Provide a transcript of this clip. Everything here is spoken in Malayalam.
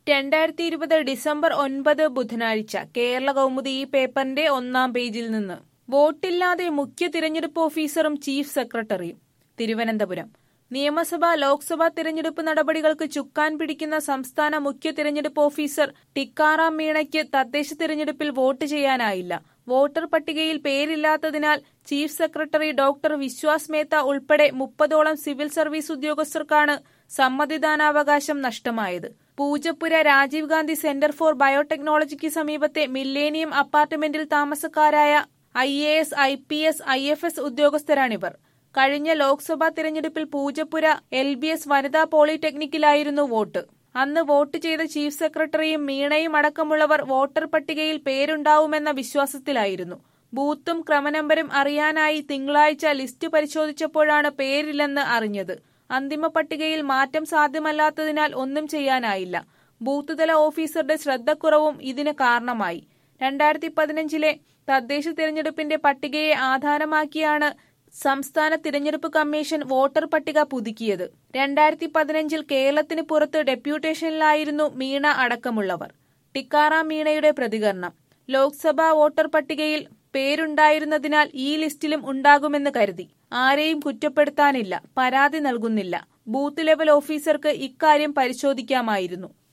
രണ്ടായിരത്തി ഇരുപത് ഡിസംബർ ഒൻപത് ബുധനാഴ്ച കേരള കൗമുദി ഈ പേപ്പറിന്റെ ഒന്നാം പേജിൽ നിന്ന് വോട്ടില്ലാതെ മുഖ്യ തിരഞ്ഞെടുപ്പ് ഓഫീസറും ചീഫ് സെക്രട്ടറിയും തിരുവനന്തപുരം നിയമസഭാ ലോക്സഭാ തിരഞ്ഞെടുപ്പ് നടപടികൾക്ക് ചുക്കാൻ പിടിക്കുന്ന സംസ്ഥാന മുഖ്യ തിരഞ്ഞെടുപ്പ് ഓഫീസർ ടിക്കാറാം മീണയ്ക്ക് തദ്ദേശ തിരഞ്ഞെടുപ്പിൽ വോട്ട് ചെയ്യാനായില്ല വോട്ടർ പട്ടികയിൽ പേരില്ലാത്തതിനാൽ chief secretary doctor Vishwas Mehta ഉൾപ്പെടെ മുപ്പതോളം സിവിൽ സർവീസ് ഉദ്യോഗസ്ഥർക്കാണ് സമ്മതിദാനാവകാശം നഷ്ടമായത് പൂജപ്പുര രാജീവ് ഗാന്ധി സെന്റർ ഫോർ ബയോടെക്നോളജിക്ക് സമീപത്തെ മില്ലേനിയം അപ്പാർട്ട്മെന്റിൽ താമസക്കാരായ I A S I P S I F S ഉദ്യോഗസ്ഥരാണിവർ കഴിഞ്ഞ ലോക്സഭാ തിരഞ്ഞെടുപ്പിൽ പൂജപ്പുര എൽ ബി എസ് വനിതാ പോളിടെക്നിക്കിലായിരുന്നു വോട്ട് അന്ന് വോട്ട് ചെയ്ത ചീഫ് സെക്രട്ടറിയും മീണയും അടക്കമുള്ളവർ വോട്ടർ പട്ടികയിൽ പേരുണ്ടാവുമെന്ന വിശ്വാസത്തിലായിരുന്നു ബൂത്തും ക്രമനമ്പരും അറിയാനായി തിങ്കളാഴ്ച ലിസ്റ്റ് പരിശോധിച്ചപ്പോഴാണ് പേരില്ലെന്ന് അറിഞ്ഞത് അന്തിമ പട്ടികയിൽ മാറ്റം സാധ്യമല്ലാത്തതിനാൽ ഒന്നും ചെയ്യാനായില്ല ബൂത്ത് തല ഓഫീസറുടെ ശ്രദ്ധക്കുറവും ഇതിന് കാരണമായി രണ്ടായിരത്തി പതിനഞ്ചിലെ തദ്ദേശ തിരഞ്ഞെടുപ്പിന്റെ പട്ടികയെ ആധാരമാക്കിയാണ് സംസ്ഥാന തിരഞ്ഞെടുപ്പ് കമ്മീഷൻ വോട്ടർ പട്ടിക പുതുക്കിയത് രണ്ടായിരത്തി പതിനഞ്ചിൽ കേരളത്തിന് പുറത്ത് ഡെപ്യൂട്ടേഷനിലായിരുന്നു മീണ അടക്കമുള്ളവർ ടിക്കാറാം മീണയുടെ പ്രതികരണം ലോക്സഭാ വോട്ടർ പട്ടികയിൽ പേരുണ്ടായിരുന്നതിനാൽ ഈ ലിസ്റ്റിലും ഉണ്ടാകുമെന്ന് കരുതി ആരെയും കുറ്റപ്പെടുത്താനില്ല പരാതി നൽകുന്നില്ല ബൂത്ത് ലെവൽ ഓഫീസർക്ക് ഇക്കാര്യം പരിശോധിക്കാമായിരുന്നു